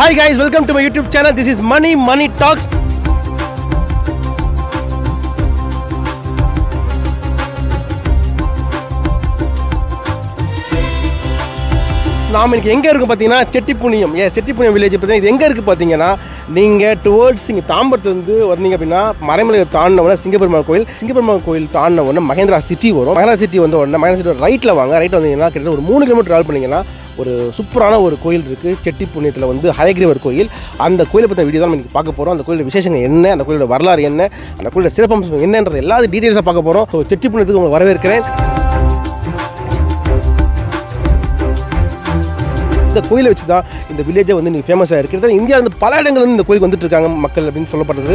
Hi guys, welcome to my YouTube channel. This is Money Money Talks. நாம் இன்னைக்கு எங்கே இருக்குது பார்த்தீங்கன்னா செட்டிப்புணியம் ஏ செட்டிப்புணியம் வில்லேஜ் பார்த்தீங்கன்னா இது எங்கே இருக்குது பார்த்தீங்கன்னா நீங்கள் டுவர்ட்ஸ் இங்கே தாம்பரத்துலேருந்து வந்தீங்க அப்படின்னா மறைமலை தாண்டின உடனே சிங்கப்பெருமாள் கோயில் சிங்கப்பெருமாள் கோயில் தாண்டின உடனே மகேந்திரா சிட்டி வரும் மகேந்திரா சிட்டி வந்த உடனே மகேந்திரா சிட்டி ரைட்டில் வாங்க ரைட்டில் வந்தீங்கன்னா கிட்டத்தட்ட ஒரு மூணு கிலோமீட்டர் ட்ராவல் பண்ணிங்கன்னா ஒரு சூப்பரான ஒரு கோயில் இருக்குது செட்டி புண்ணியத்தில் வந்து ஹயகிரிவர் கோயில் அந்த கோயிலை பற்றின வீடியோ தான் நம்ம பார்க்க போகிறோம் அந்த கோயிலோட விசேஷங்கள் என்ன அந்த கோயிலோட வரலாறு என்ன அந்த கோயிலோட சிறப்பம்சம் என்னன்றது எல்லா டீட்டெயில்ஸாக பார்க்க போகிறோம் ஸோ செட்டி புண்ணியத்துக்கு உங்களை வரவேற்கிறேன் இந்த கோயிலை வச்சு தான் இந்த வில்லேஜை வந்து நீங்கள் ஃபேமஸாக இருக்குது இந்தியாவில் இருந்து பல இடங்கள்ல இருந்து இந்த கோயிலுக்கு வந்துட்டு இருக்காங்க மக்கள் அப்படின்னு சொல்லப்படுறது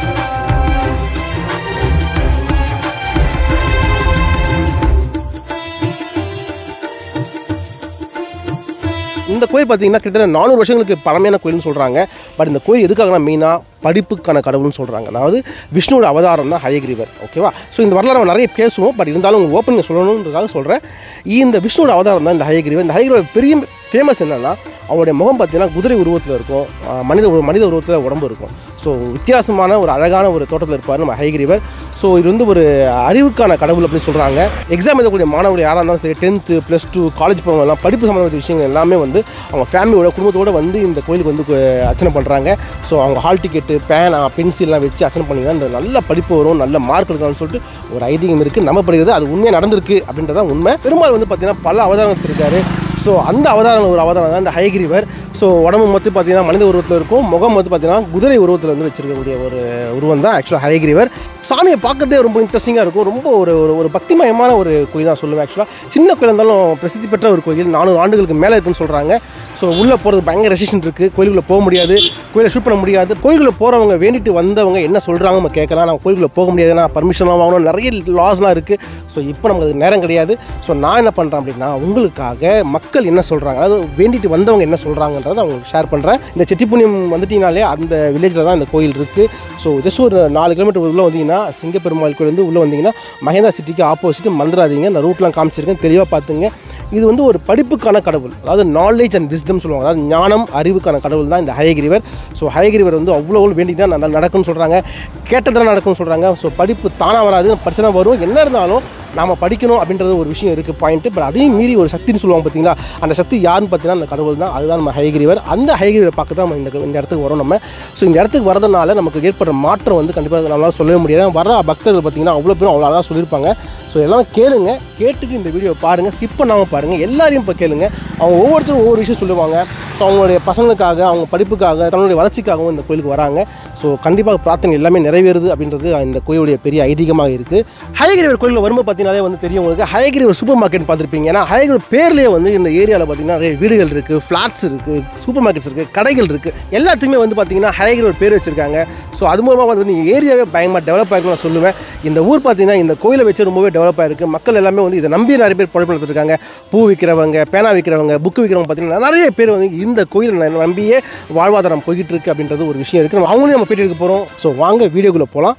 இந்த கோயில் பார்த்தீங்கன்னா கிட்டத்தட்ட நானூறு வருஷங்களுக்கு பழமையான கோயில்னு சொல்கிறாங்க பட் இந்த கோயில் எதுக்காகனா மெயினாக படிப்புக்கான கடவுள்னு சொல்கிறாங்க அதாவது விஷ்ணுவோட அவதாரம் தான் ஹயகிரிவர் ஓகேவா ஸோ இந்த வரலாறு நம்ம நிறைய பேசுவோம் பட் இருந்தாலும் உங்கள் ஓப்பனிங் சொல்லணுன்றதுக்காக சொல்கிறேன் இந்த விஷ்ணுவோட அவதாரம் தான் இந்த ஹயகிரிவர் இந்த ஹயகிரிவர் பெரிய ஃபேமஸ் என்னென்னா அவருடைய முகம் பார்த்தீங்கன்னா குதிரை உருவத்தில் இருக்கும் ஆஹ் மனித உரு- மனித உருவத்தில் உடம்பு இருக்கும் ஸோ வித்தியாசமான ஒரு அழகான ஒரு தோட்டத்தில் இருப்பார் நம்ம ஹயகிரிவர் ஸோ இது வந்து ஒரு அறிவுக்கான கடவுள் அப்படின்னு சொல்கிறாங்க எக்ஸாம் எழுதக்கூடிய மாணவர்கள் யாராக இருந்தாலும் சரி டென்த்து ப்ளஸ் டூ காலேஜ் போகிறவங்கலாம் படிப்பு சம்மந்தப்பட்ட விஷயங்கள் எல்லாமே வந்து அவங்க ஃபேமிலியோட குடும்பத்தோட வந்து இந்த கோயிலுக்கு வந்து கு- அர்ச்சனை பண்ணுறாங்க ஸோ அவங்க ஹால் டிக்கெட்டு பேனா பென்சில்லாம் வச்சு அர்ச்சனை பண்ணிங்கன்னா இந்த நல்ல படிப்பு வரும் நல்ல மார்க் எடுக்கணும்னு சொல்லிட்டு ஒரு ஐதீகம் இருக்குது நம்பப்படுகிறது அது உண்மையாக நடந்திருக்கு அப்படின்றதான் உண்மை பெருமாள் வந்து பார்த்தீங்கன்னா பல அவதாரங்கள் இருக்காரு ஸோ அந்த அவதாரம் ஒரு அவதாரம் தான் இந்த ஹயகிரிவர் ஸோ உடம்பு மொத்தம் பார்த்தீங்கன்னா மனித உருவத்தில் இருக்கும் முகம் வந்து பார்த்தீங்கன்னா குதிரை உருவத்தில் வந்து வச்சிருக்கக்கூடிய ஒரு உருவம் தான் ஆக்சுவலாக ஹயகிரிவர் சாமியை பார்க்கறதே ரொம்ப இன்ட்ரெஸ்டிங்காக இருக்கும் ரொம்ப ஒரு ஒரு ஒரு பக்திமயமான ஒரு கோயில் தான் சொல்லுவேன் ஆக்சுவலாக சின்ன கோயில் இருந்தாலும் பிரசித்தி பெற்ற ஒரு கோயில் நானூறு ஆண்டுகளுக்கு மேலே இருக்குன்னு சொல்கிறாங்க ஸோ உள்ளே போகிறது பயங்கர ரெசிஷன் இருக்குது கோயிலுக்குள்ளே போக முடியாது கோயிலை ஷூட் பண்ண முடியாது கோயிலுக்குள்ளே போகிறவங்க வேண்டிட்டு வந்தவங்க என்ன சொல்கிறாங்க நம்ம கேட்கலாம் நம்ம கோயிலுக்குள்ளே போக முடியாதுன்னா பர்மிஷன்லாம் வாங்கணும் நிறைய லாஸ்லாம் இருக்குது ஸோ இப்போ நமக்கு அதுக்கு நேரம் கிடையாது ஸோ நான் என்ன பண்ணுறேன் அப்படின்னா உங்களுக்காக மக்கள் என்ன சொல்கிறாங்க அதாவது வேண்டிட்டு வந்தவங்க என்ன சொல்கிறாங்கன்றதை அவங்களுக்கு ஷேர் பண்ணுறேன் இந்த செட்டிப்புண்ணியம் வந்துட்டீங்கனாலே அந்த வில்லேஜில் தான் இந்த கோயில் இருக்குது ஸோ ஜஸ்ட் ஒரு நாலு கிலோமீட்டர் உள்ளே வந்தீங்கன்னா சிங்கப்பெருமாள் கோயில் வந்து உள்ளே வந்தீங்கன்னா மகேந்திரா சிட்டிக்கு ஆப்போசிட் மந்திராதீங்க நான் ரூட்லாம் காமிச்சிருக்கேன் தெளிவாக பார்த்துங்க இது வந்து ஒரு படிப்புக்கான கடவுள் அதாவது நாலேஜ் அண்ட் விஸ்டம் சொல்லுவாங்க அதாவது ஞானம் அறிவுக்கான கடவுள் தான் இந்த ஹயகிரிவர் ஸோ ஹயகிரிவர் வந்து அவ்வளோ அவ்வளோ வேண்டி தான் நட- நடக்கும்னு சொல்கிறாங்க கேட்டதெல்லாம் நடக்கும்னு சொல்கிறாங்க ஸோ படிப்பு தானாக வராது பிரச்சனை வரும் என்ன இருந்தாலும் நாம் படிக்கணும் அப்படின்றது ஒரு விஷயம் இருக்குது பாயிண்ட்டு பட் அதையும் மீறி ஒரு சக்தின்னு சொல்லுவாங்க பார்த்தீங்களா அந்த சக்தி யாருன்னு பார்த்தீங்கன்னா அந்த கடவுள் தான் அதுதான் நம்ம ஹயகிரிவர் அந்த ஹயகிரிவரை பார்க்க தான் நம்ம இந்த இந்த இடத்துக்கு வரோம் நம்ம ஸோ இந்த இடத்துக்கு வரதுனால நமக்கு ஏற்படுற மாற்றம் வந்து கண்டிப்பாக நம்மளால் சொல்லவே முடியாது வர பக்தர்கள் பார்த்தீங்கன்னா அவ்வளோ பேரும் அவ்வளோ அழகாக சொல்லியிருப்பாங்க ஸோ எல்லாம் கேளுங்க கேட்டுட்டு இந்த வீடியோ பாருங்கள் ஸ்கிப் பண்ணாமல் பாருங்கள் எல்லாரையும் இப்போ கேளுங்க அவங்க ஒவ்வொருத்தரும் ஒவ்வொரு விஷயம் சொல்லுவாங்க ஸோ அவங்களுடைய பசங்களுக்காக அவங்க படிப்புக்காக தன்னுடைய வளர்ச்சிக்காகவும் இந்த கோயிலுக்கு வராங்க ஸோ கண்டிப்பாக பிரார்த்தனை எல்லாமே நிறைவேறுது அப்படின்றது இந்த கோயிலுடைய பெரிய ஐதீகமாக இருக்குது ஹயகிரிவர் கோயிலில் வரும்போது பார்த்தீங்கன்னாலே வந்து தெரியும் உங்களுக்கு ஹயகிரிவர் சூப்பர் மார்க்கெட் பார்த்துருப்பீங்க ஏன்னா ஹயகிரிவர் பேர்லேயே வந்து இந்த ஏரியாவில் பார்த்தீங்கன்னா நிறைய வீடுகள் இருக்குது ஃப்ளாட்ஸ் இருக்குது சூப்பர் மார்க்கெட்ஸ் இருக்குது கடைகள் இருக்குது எல்லாத்துக்குமே வந்து பார்த்தீங்கன்னா ஹயகிரிவர் பேர் வச்சிருக்காங்க ஸோ அது மூலமாக வந்து இந்த ஏரியாவே பயங்கரமாக டெவலப் ஆகிருக்குன்னு நான் சொல்லுவேன் இந்த ஊர் பார்த்தீங்கன்னா இந்த கோயிலை வச்சு ரொம்பவே டெவலப் ஆயிருக்கு மக்கள் எல்லாமே வந்து இதை நம்பி நிறைய பேர் பொழைப்பு இருக்காங்க பூ விற்கிறவங்க பேனா விற்கிறவங்க புக்கு விற்கிறவங்க பார்த்தீங்கன்னா நிறைய பேர் வந்து இந்த கோயிலை ந- நம்பியே வாழ்வாதாரம் போய்கிட்டு இருக்கு அப்படின்றது ஒரு விஷயம் இருக்குது அவங்களையும் நம்ம பேட்டி எடுக்க போகிறோம் ஸோ வாங்க வீடியோக்குள்ளே போகலாம்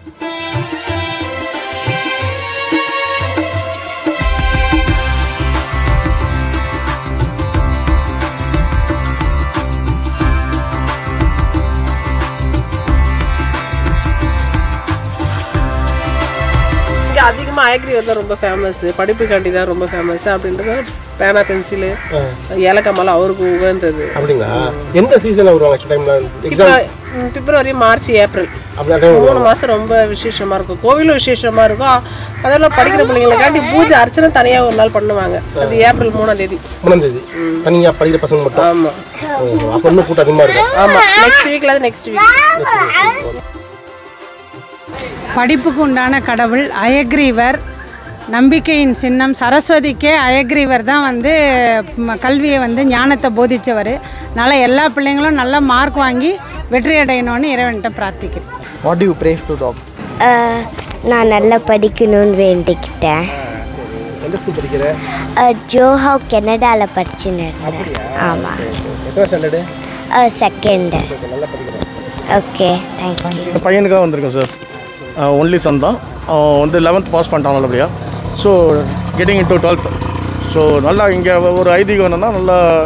இங்கே அதிகமாக ஐக்ரீவர் தான் ரொம்ப ஃபேமஸ் படிப்புக்காண்டி தான் ரொம்ப ஃபேமஸ் அப்படின்றது பேனா பென்சிலு ஏலக்காமலாம் அவருக்கு உகந்தது அப்படிங்களா எந்த சீசனில் வருவாங்க ஆக்சுவல் டைமில் இப்போ ம், பிப்ரவரி மார்ச் ஏப்ரல் அப்படி மூணு மாதம் ரொம்ப விசேஷமா இருக்கும் கோவிலும் விசேஷமா இருக்கும் அதெல்லாம் படிக்கிற பிள்ளைங்களுக்காண்டி பூஜை அர்ச்சனை தனியாக ஒரு நாள் பண்ணுவாங்க அது ஏப்ரல் மூணாம் தேதி மூணாம் தேதி தனியாக படிக்கிற பசங்க மட்டும் ஆமாம் அப்போ இன்னும் கூட்டம் அதிகமாக இருக்கும் ஆமாம் நெக்ஸ்ட் வீக்கில் அது நெக்ஸ்ட் வீக் படிப்புக்கு உண்டான கடவுள் அயக்ரீவர் நம்பிக்கையின் சின்னம் சரஸ்வதிக்கே அயக்ரீவர் தான் வந்து ம- கல்வியை வந்து ஞானத்தை போதிச்சவர் அதனால் எல்லா பிள்ளைங்களும் நல்ல மார்க் வாங்கி வெற்றி அடையணும்னு இறைவன்கிட்ட பிரார்த்திக்கிறேன் what you pray to talk ah, நான் நல்லா படிக்கணும்னு வேண்டிக்கிட்டேன் எந்த ஸ்கூல் படிக்கிற அஹ், ஜோஹாவ் கனடாவில் படிச்சுன்னு இருந்தேன் ஆமாம் எத்தனை ஸ்டாண்டர்டு செகண்டு நல்லா படிக்கிறேன் ஓகே தேங்க்யூ இந்த பையனுக்காக வந்திருக்கேன் சார் ஒன்லி சன் தான் அவன் வந்து லெவன்த் பாஸ் பண்ணிட்டான் நல்லபடியாக so getting into twelfth so நல்லா இங்கே ஒரு ஐதீகம் என்னன்னா நல்லா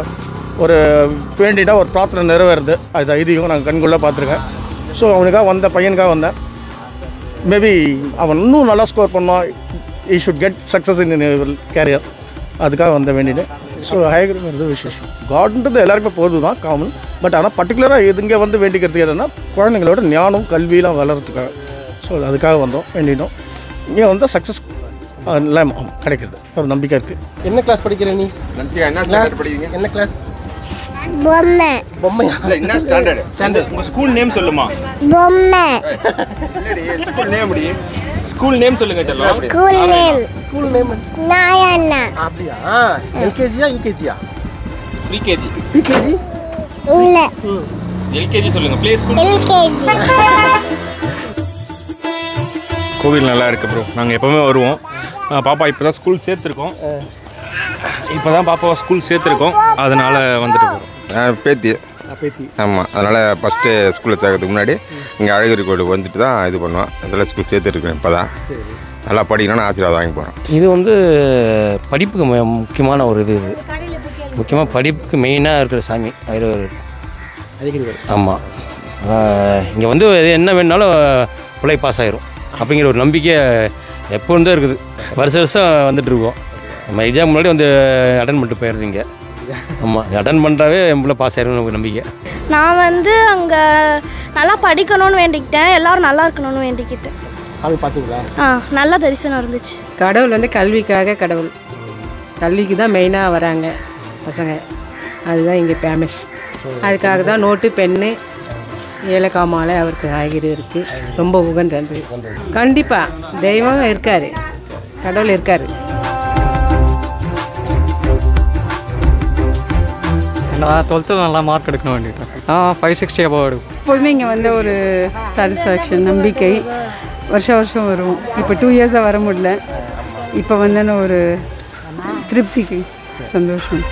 ஒரு வேண்டிட்டா ஒரு பிரார்த்தனை நிறைவேறுது அது ஐதீகம் நான் கண்குள்ளே பார்த்துருக்கேன் ஸோ அவனுக்காக வந்த பையனுக்காக வந்தேன் மேபி அவன் இன்னும் நல்லா ஸ்கோர் பண்ணுவான் he should get success in career அதுக்காக வந்த வேண்டிட்டு ஸோ ஹயக்கிறது விசேஷம் காட்ன்றது எல்லாருக்குமே போது தான் காமன் பட் ஆனால் பர்டிகுலராக இது இங்கே வந்து வேண்டிக்கிறது என்னன்னா குழந்தைங்களோட ஞானம் கல்வியெலாம் வளர்கிறதுக்காக ஸோ அதுக்காக வந்தோம் வேண்டிட்டோம் இங்கே வந்தால் சக்ஸஸ் எல்லாம் கிடைக்கிறது ஒரு நம்பிக்கை இருக்குது என்ன கிளாஸ் படிக்கிற நீ என்ன ஸ்டாண்டர்ட் படிக்கிறீங்க என்ன கிளாஸ் பொம்மை பொம்மையா இல்ல என்ன ஸ்டாண்டர்ட் ஸ்டாண்டர்ட் உங்கள் ஸ்கூல் நேம் சொல்லுமா பொம்மை இல்லடி ஸ்கூல் நேம் முடி ஸ்கூல் நேம் சொல்லுங்க செல்லம் ஸ்கூல் நேம் ஸ்கூல் நேம் நாயண்ணா அப்படியா எல்கேஜியா யூகேஜியா ப்ரீகேஜி பிகேஜி உள்ள எல்கேஜி சொல்லுங்க ப்ளே ஸ்கூல் எல்கேஜி கோவில் நல்லா இருக்கு ப்ரோ நாங்கள் எப்போவுமே வருவோம் ஆ, பாப்பா இப்போ தான் ஸ்கூல் சேர்த்துருக்கோம் இப்போ தான் பாப்பாவை ஸ்கூல் சேர்த்துருக்கோம் அதனால் வந்துட்டு போகிறோம் பேத்தி பேத்தி ஆமாம் அதனால் ஃபஸ்ட்டு ஸ்கூலில் சேர்க்கறதுக்கு முன்னாடி இங்கே அழகிரி கோயிலுக்கு வந்துட்டு தான் இது பண்ணுவோம் அதில் ஸ்கூல் சேர்த்துருக்கேன் இப்போ தான் நல்லா படிக்கணும்னு ஆசீர்வாதம் வாங்கி போகிறோம் இது வந்து படிப்புக்கு மு- முக்கியமான ஒரு இது இது முக்கியமாக படிப்புக்கு மெயினாக இருக்கிற சாமி ஐரவர் அழகிரிவர் ஆமாம் இங்கே வந்து எது என்ன வேணுனாலும் பிள்ளை பாஸ் ஆயிரும் அப்படிங்கிற ஒரு நம்பிக்கை எப்போ இருந்தே இருக்குது வருஷம் வருஷம் வந்துட்டு இருக்கோம் நம்ம எக்ஸாம் முன்னாடி வந்து அட்டன் பண்ணிட்டு போயிடுறீங்க ஆமாம் அட்டன் பண்ணுறாவே என் பிள்ளை பாஸ் ஆயிரும்னு ஒரு நம்பிக்கை நான் வந்து அங்கே நல்லா படிக்கணும்னு வேண்டிக்கிட்டேன் எல்லாரும் நல்லா இருக்கணும்னு வேண்டிக்கிட்டேன் சாமி பார்த்தீங்களா ஆ நல்ல தரிசனம் இருந்துச்சு கடவுள் வந்து கல்விக்காக கடவுள் கல்விக்கு தான் மெயினாக வராங்க பசங்க அதுதான் இங்கே ஃபேமஸ் அதுக்காக தான் நோட்டு பென்னு ஏலக்காய் மாலை அவருக்கு காய்கறி இருக்குது ரொம்ப உகந்தது கண்டிப்பாக தெய்வம் இருக்கார் கடவுள் இருக்கார் நான் டுவெல்த்தில் நல்லா மார்க் எடுக்கணும் வேண்டிட்டேன் ஆ ஃபைவ் சிக்ஸ்டி அபவ் எடுக்கும் எப்பொழுதுமே இங்கே வந்து ஒரு சாட்டிஸ்ஃபேக்ஷன் நம்பிக்கை வருஷம் வருஷம் வருவோம் இப்போ டூ இயர்ஸாக வர முடியல இப்போ வந்து ஒரு திருப்திக்கு சந்தோஷம்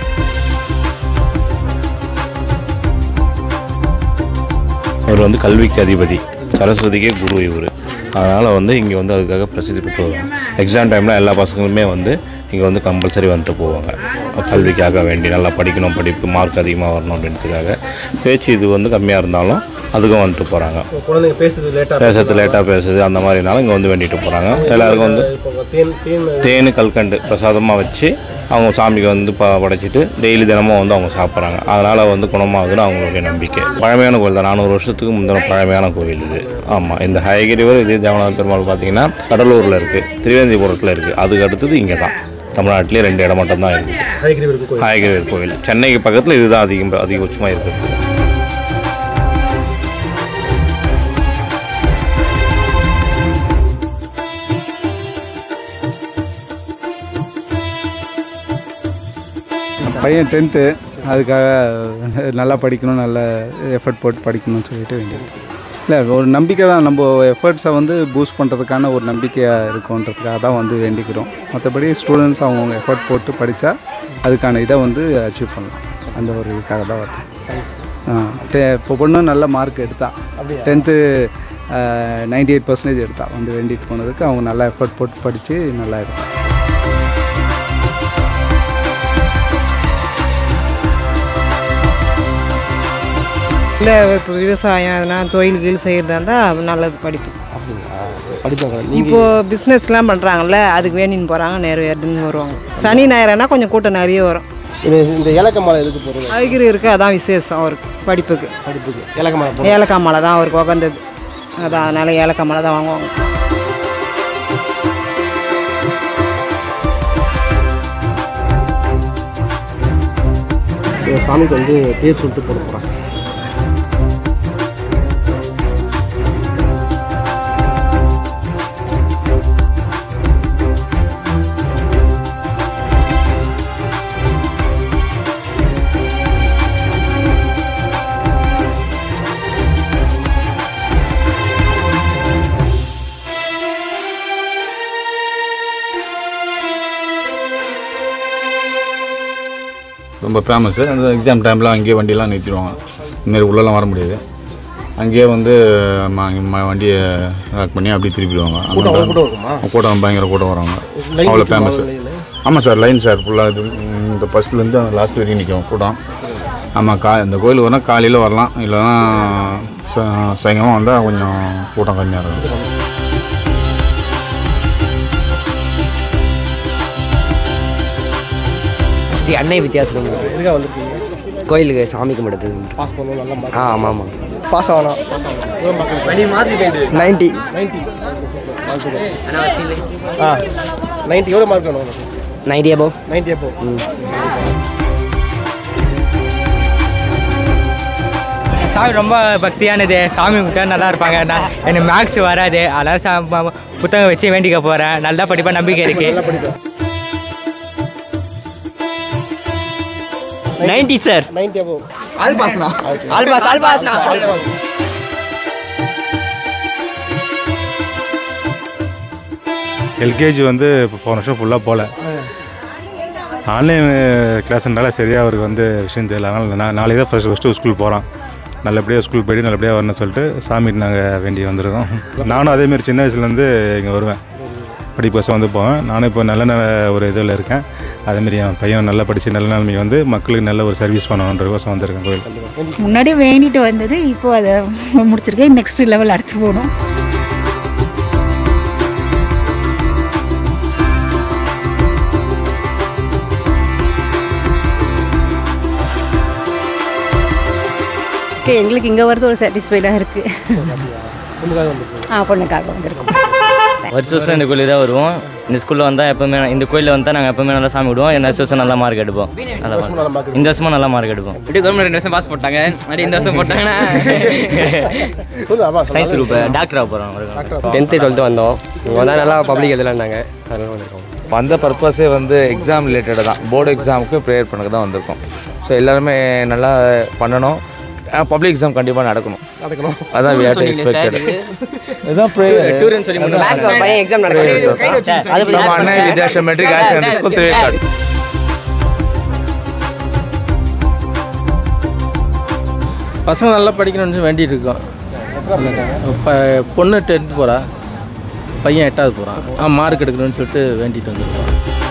அவர் வந்து கல்விக்கு அதிபதி சரஸ்வதிக்கே குரு இவர் அதனால் வந்து இங்கே வந்து அதுக்காக பிரசித்தி பெற்று வருவாங்க எக்ஸாம் டைமில் எல்லா பசங்களுமே வந்து இங்கே வந்து கம்பல்சரி வந்துட்டு போவாங்க கல்விக்காக வேண்டி நல்லா படிக்கணும் படிப்பு மார்க் அதிகமாக வரணும் அப்படின்றதுக்காக பேச்சு இது வந்து கம்மியாக இருந்தாலும் அதுக்கும் வந்துட்டு போகிறாங்க குழந்தைங்க பேசுறது லேட்டாக பேசுறது லேட்டாக பேசுது அந்த மாதிரினாலும் இங்கே வந்து வேண்டிட்டு போகிறாங்க எல்லாருக்கும் வந்து இப்போ தேன் தேன் தேனு கல்கண்டு பிரசாதமாக வச்சு அவங்க சாமிக்கு வந்து ப படைச்சிட்டு டெய்லி தினமும் வந்து அவங்க சாப்பிட்றாங்க அதனால் வந்து குணமாகுதுன்னு அவங்களுடைய நம்பிக்கை பழமையான கோயில் தான் நானூறு வருஷத்துக்கு முந்தின பழமையான கோயில் இது ஆமாம் இந்த ஹயகிரிவர் இதே தேவநாத பெருமாள் பார்த்தீங்கன்னா கடலூரில் இருக்குது திருவேந்திபுரத்தில் இருக்குது அதுக்கு அடுத்தது இங்கே தான் தமிழ்நாட்டிலே ரெண்டு இடம் மட்டும் தான் இருக்குது அழகிரிவருக்கு கோயில் ஹயகிரிவர் கோயில் சென்னைக்கு பக்கத்தில் இதுதான் அதிகம் அதிகபட்சமாக இருக்குது பையன் டென்த்து அதுக்காக நல்லா படிக்கணும் நல்ல எஃபர்ட் போட்டு படிக்கணும்னு சொல்லிட்டு வேண்டியது இல்லை ஒரு நம்பிக்கை தான் நம்ம எஃபர்ட்ஸை வந்து பூஸ்ட் பண்ணுறதுக்கான ஒரு நம்பிக்கையாக இருக்குன்றதுக்காக தான் வந்து வேண்டிக்கிறோம் மற்றபடி ஸ்டூடெண்ட்ஸ் அவங்கவுங்க எஃபர்ட் போட்டு படித்தா அதுக்கான இதை வந்து அச்சீவ் பண்ணலாம் அந்த ஒரு இதுக்காக தான் வருது ஆ டெ இப்போ பொண்ணு நல்ல மார்க் எடுத்தா டென்த்து நைன்டி எயிட் பர்சன்டேஜ் எடுத்தா வந்து வேண்டிட்டு போனதுக்கு அவங்க நல்லா எஃபர்ட் போட்டு படித்து நல்லா எடுத்தா இல்லை இப்போ விவசாயம் அதெல்லாம் தொழில் கீழ் செய்கிறதா இருந்தால் நல்லது படிப்பு படிப்பாங்க இப்போ பிஸ்னஸ்லாம் பண்ணுறாங்கல்ல அதுக்கு வேண்டின்னு போகிறாங்க நிறைவேறுதுன்னு வருவாங்க சனி ஞாயிறுனா கொஞ்சம் கூட்டம் நிறைய வரும் இது இந்த ஏலக்காய் மாலை எதுக்கு போகிறது அழகிரி இருக்குது அதான் விசேஷம் அவருக்கு படிப்புக்கு படிப்புக்கு ஏலக்காய் மாலை போடுறது. ஏலக்காய் மலை தான் அவருக்கு உகந்தது அதான் அதனால் ஏலக்காய் மலை தான் வாங்குவாங்க இந்த சாமிக்கு வந்து பேர் சொல்லிட்டு போட போகிறாங்க ரொம்ப ஃபேமஸ்ஸு அந்த எக்ஸாம் டைமில் அங்கேயே வண்டியெல்லாம் நிறுத்திடுவாங்க இந்தமாரி உள்ளெல்லாம் வர முடியாது அங்கேயே வந்து ம- ம- வண்டியை லாக் பண்ணி அப்படியே திருப்பிடுவாங்க அந்த கூட்டம் அவ்வளவு time- கூட்டம் இருக்குமா? கூட்டம் பயங்கர கூட்டம் வருவாங்க லைன் அவ்வளோ நிக்குமா? ஃபேமஸ் லைன்ல? ஆமாம் சார் லைன் சார் ஃபுல்லாக இது இந்த ஃபஸ்ட்லேருந்து அந்த லாஸ்ட் வரைக்கும் நிற்கும் கூட்டம் ஆமாம் கா இந்த கோயிலுக்கு வரலாம் காலையில் வரலாம் இல்லைன்னா சா- சாயங்காலம் வந்தால் கொஞ்சம் கூட்டம் கம்மியாக இருக்கும் ஸ்ரீ அன்னை வித்தியாசம் எதுக்காக வந்திருக்கீங்க கோயிலுக்கு சாமி கும்பிடுறது பாஸ் பண்ணணும் நல்லா ஆ ஆமாம் ஆமாம் பாஸ் ஆகணும் பாஸ் ஆகணும் நைன்ட்டி நைன்ட்டி ஆ நைன்ட்டி எவ்வளோ மார்க் வேணும் உனக்கு நைன்ட்டி அபோவ் நைன்ட்டி அப்போ சாமி ரொம்ப பக்தியானது சாமி கும்பிட்டா நல்லா இருப்பாங்க நான் எனக்கு மேக்ஸ் வராது அதனால் சா ம- புத்தகம் வச்சு வேண்டிக்க போகிறேன் நல்லா படிப்பேன் நம்பிக்கை இருக்கு நைன்ட்டி சார் நைன்ட்டி அப்போ ஆல் பாஸ்னா ஆல் பாஸ் ஆல் பாஸ்னா எல்கேஜி வந்து இப்போ போன வருஷம் ஃபுல்லாக போகல ஆன்லைன் கிளாஸ்னால சரியாக அவருக்கு வந்து விஷயம் தெரியல அதனால் நான் நாளைக்கு தான் ஃபஸ்ட்டு ஃபஸ்ட்டு ஸ்கூல் போகிறான் நல்லபடியாக ஸ்கூல் போயிட்டு நல்லபடியாக வரணும்னு சொல்லிட்டு சாமிட்டு நாங்கள் வேண்டி வந்திருக்கோம் நானும் அதேமாரி சின்ன வயசுலேருந்து இங்கே வருவேன் படிப்பசம் வந்து போவேன் நானும் இப்போ நல்ல நல்ல ஒரு இதில் இருக்கேன் அதேமாரி என் பையன் நல்லா படித்து நல்ல நிலைமைக்கு வந்து மக்களுக்கு நல்ல ஒரு சர்வீஸ் பண்ணணுன்றதுக்கோசம் வந்திருக்கேன் கோயில் முன்னாடி வேண்டிட்டு வந்தது இப்போ அதை முடிச்சிருக்கேன் நெக்ஸ்ட் லெவல் அடுத்து போகணும் ஓகே எங்களுக்கு இங்கே வரது ஒரு சாட்டிஸ்ஃபைடாக இருக்குது பொண்ணுக்காக வந்திருக்கீங்க ஆ பொண்ணுக்காக வந்திருக்கோம் வருஷம் வருஷம் இந்த கோயிலுக்கு தான் வருவோம் இந்த ஸ்கூலில் வந்தால் எப்பவுமே இந்த கோயிலில் வந்தால் நாங்கள் எப்பவுமே நல்லா சாமி விடுவோம் இந்த வருஷம் நல்லா மார்க் எடுப்போம் நல்லா mark. இந்த வருஷமும் நல்லா மார்க் எடுப்போம் இப்படி கவர்மெண்ட் ரெண்டு வருஷம் பாஸ் போட்டாங்க அப்படி இந்த வருஷம் போட்டாங்கன்னா சயின்ஸ் குரூப் டாக்டராக போகிறோம் டென்த்து டுவெல்த்து வந்தோம் இங்கே வந்தால் நல்லா பப்ளிக் எழுதலான்னாங்க அதனால வந்திருக்கோம் வந்த பர்பஸே வந்து எக்ஸாம் ரிலேட்டடாக தான் போர்டு எக்ஸாமுக்கு ப்ரேயர் பண்ண தான் வந்திருக்கோம் ஸோ எல்லாருமே நல்லா பண்ணணும் பப்ளிக் எக்ஸாம் கண்டிப்பாக நடக்கணும் நடக்கணும் அதான் we have to சொன்னீங்களே expect sir, it. இதுதான் prayer. டூர்னு சொல்லி அதான் Last ஒரு பையன் exam நடக்குது. prayer தான். கை வச்சு அது நம்ம Anna Vidyasam matric higher secondary school Thiruverkadu பசங்க நல்லா படிக்கணும்னு வேண்டிட்டு இருக்கோம் இப்போ பொண்ணு டென்த்து போகிறா பையன் எட்டாவது போகிறான் ஆ மார்க் எடுக்கணும்னு சொல்லிட்டு வேண்டிட்டு வந்திருக்கோம்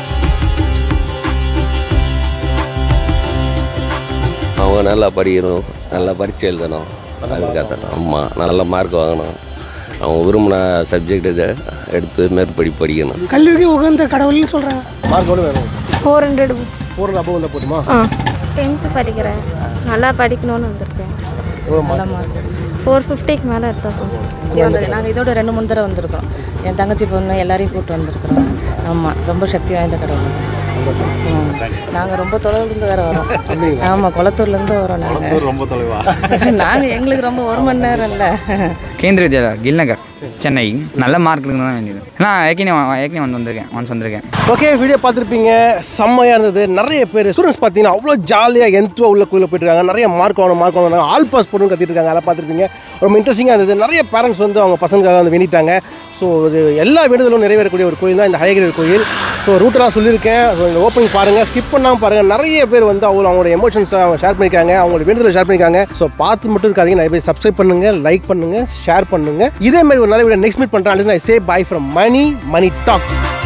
அவங்க நல்லா படிக்கணும் நல்லா பரீட்சை எழுதணும் அதுக்காக தான் ஆமாம் நல்ல மார்க் வாங்கணும் அவங்க விரும்பின சப்ஜெக்ட் எடுத்து மேற்படி படிக்கணும் கல்விக்கு உகந்த கடவுள்னு சொல்கிறாங்க மார்க் எவ்வளோ வேணும் ஃபோர் ஹண்ட்ரட் ஃபோர் ஹண்ட்ரட் அப்போ வந்தால் போதுமா ஆ டென்த்து படிக்கிறேன் நல்லா படிக்கணும்னு வந்திருக்கேன் எவ்வளோ நல்ல மார்க் ஃபோர் ஃபிஃப்டிக்கு மேலே எடுத்தா சொல்லுங்கள் நாங்கள் இதோட ரெண்டு மூணு தடவை வந்திருக்கோம் என் தங்கச்சி பொண்ணு எல்லாரையும் கூப்பிட்டு வந்திருக்கிறோம் ஆமாம் ரொம்ப சக்தி வாய்ந்த கடவுள் நாங்கள் ரொம்ப தொலைவுலேருந்து வேற வரோம் ஆமாம் குளத்தூர்லேருந்து வரோம் நாங்கள் ரொம்ப தொலைவா நாங்கள் எங்களுக்கு ரொம்ப ஒரு மணி நேரம் இல்லை கேந்திர வித்யாலயா கில் நகர் சென்னை நல்ல மார்க் எடுக்கணும் தான் வேண்டியது நான் ஏற்கனவே ஏற்கனவே வந்து வந்திருக்கேன் ஒன்ஸ் வந்திருக்கேன் ஓகே வீடியோ பார்த்துருப்பீங்க செம்மையாக இருந்தது நிறைய பேர் ஸ்டூடெண்ட்ஸ் பார்த்தீங்கன்னா அவ்வளோ ஜாலியாக எந்துவா உள்ள கோயிலில் போயிட்டு இருக்காங்க நிறைய மார்க் வாங்கணும் மார்க் வாங்கணும் ஆல் பாஸ் போடணும் கத்திட்டு இருக்காங்க அதெல்லாம் பார்த்துருப்பீங்க ரொம்ப இன்ட்ரெஸ்டிங்காக இருந்தது நிறைய பேரண்ட்ஸ் வந்து அவங்க பசங்களுக்காக வந்து வேண்டிட்டாங்க ஸோ இது எல்லா வேண்டுதலும் நிறைவேறக்கூடிய ஒரு கோயில் தான் இந்த ஹயகிரி கோயில் ஸோ ரூட்டெல்லாம் சொல்லியிருக்கேன் ஸோ இந்த ஓப்பனிங் பாருங்கள் ஸ்கிப் பண்ணாமல் பாருங்கள் நிறைய பேர் வந்து அவங்க அவங்களோட எமோஷன்ஸை அவங்க ஷேர் பண்ணியிருக்காங்க அவங்களோட வேண்டுதலை ஷேர் பண்ணியிருக்காங்க ஸோ பார்த்து மட்டும் இருக்காதீங்க நிறைய பேர் சப்ஸ்கிரைப் பண்ணுங்கள் லைக் பண்ணுங்கள் ஷேர் பண்ணுங்கள் இதே மாதிரி ஒரு நல்ல வீடியோ நெக்ஸ்ட் மீட் பண்ணுறேன் I say bye from Mani Mani tax